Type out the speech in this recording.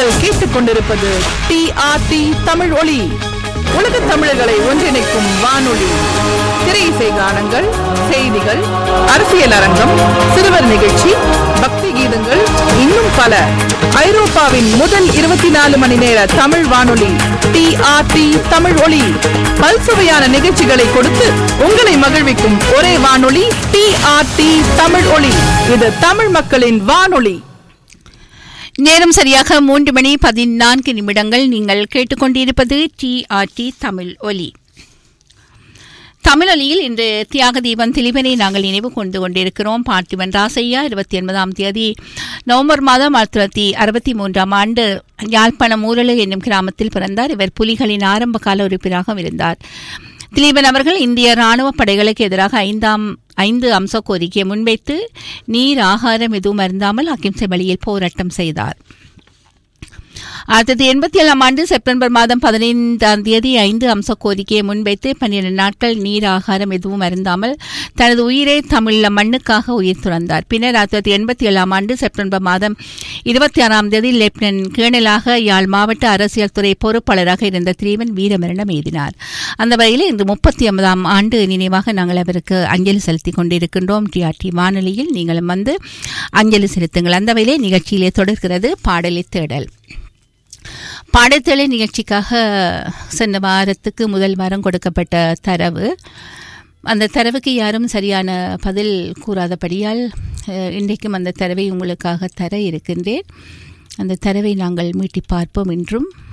நீங்கள் கேட்டுக்கொண்டிருப்பது D R D Tamil ஒளி உலக தமிழர்களை ஒன்றிணைக்கும் வானொலி திரை இசை கானங்கள் செய்திகள் அரசியல் அரங்கம் சிறுவர் நிகழ்ச்சி பக்தி கீதங்கள் இன்னும் பல ஐரோப்பாவின் முதல் இருபத்தி நாலு மணி நேர தமிழ் வானொலி டி ஆர் டி தமிழ் ஒளி பல்சுவையான நிகழ்ச்சிகளை கொடுத்து உங்களை மகிழ்விக்கும் ஒரே வானொலி டி ஆர் டி தமிழ் ஒளி இது தமிழ் மக்களின் வானொலி நேரம் சரியாக மூன்று மணி பதினான்கு நிமிடங்கள் நீங்கள் கேட்டுக்கொண்டிருப்பது டிஆர்டி தமிழ் ஒலி தமிழொலியில் இன்று தியாக தீபம் திலீபனை நாங்கள் நினைவு கொண்டு கொண்டிருக்கிறோம் பார்த்திபன் ராசையா இருபத்தி ஒன்பதாம் தேதி நவம்பர் மாதம் ஆயிரத்தி தொள்ளாயிரத்தி அறுபத்தி மூன்றாம் ஆண்டு யாழ்ப்பாணம் ஊரலு என்னும் கிராமத்தில் பிறந்தார் இவர் புலிகளின் ஆரம்ப கால உறுப்பினராக இருந்தார் திலீபன் அவர்கள் இந்திய ராணுவ படைகளுக்கு எதிராக ஐந்தாம் ஐந்து அம்ச கோரிக்கையை முன்வைத்து நீர் ஆகாரம் எதுவும் அருந்தாமல் அகிம்சை வழியில் போராட்டம் செய்தார் ஆயிரத்தி தொள்ளாயிரத்தி எண்பத்தி ஏழாம் ஆண்டு செப்டம்பர் மாதம் பதினைந்தாம் தேதி ஐந்து அம்ச கோரிக்கையை முன்வைத்து பன்னிரண்டு நாட்கள் நீர் ஆகாரம் எதுவும் அருந்தாமல் தனது உயிரை தமிழ் மண்ணுக்காக உயிர் துறந்தார் பின்னர் ஆயிரத்தி தொள்ளாயிரத்தி எண்பத்தி ஏழாம் ஆண்டு செப்டம்பர் மாதம் இருபத்தி ஆறாம் தேதி லெப்டினன்ட் கேர்னலாக யாழ் மாவட்ட அரசியல் துறை பொறுப்பாளராக இருந்த திரீவன் வீரமரணம் எய்தினார் அந்த வகையில் இன்று முப்பத்தி ஒன்பதாம் ஆண்டு நினைவாக நாங்கள் அவருக்கு அஞ்சலி செலுத்திக் கொண்டிருக்கின்றோம் டிஆர்டி வானொலியில் நீங்களும் வந்து அஞ்சலி செலுத்துங்கள் அந்த வகையிலே நிகழ்ச்சியிலே தொடர்கிறது பாடலை தேடல் பாடத்தேளை நிகழ்ச்சிக்காக சென்ற வாரத்துக்கு முதல் வாரம் கொடுக்கப்பட்ட தரவு அந்த தரவுக்கு யாரும் சரியான பதில் கூறாதபடியால் அஹ், இன்றைக்கும் அந்த தரவை உங்களுக்காக தர இருக்கின்றேன் அந்த தரவை நாங்கள் மீட்டி பார்ப்போம் என்றும்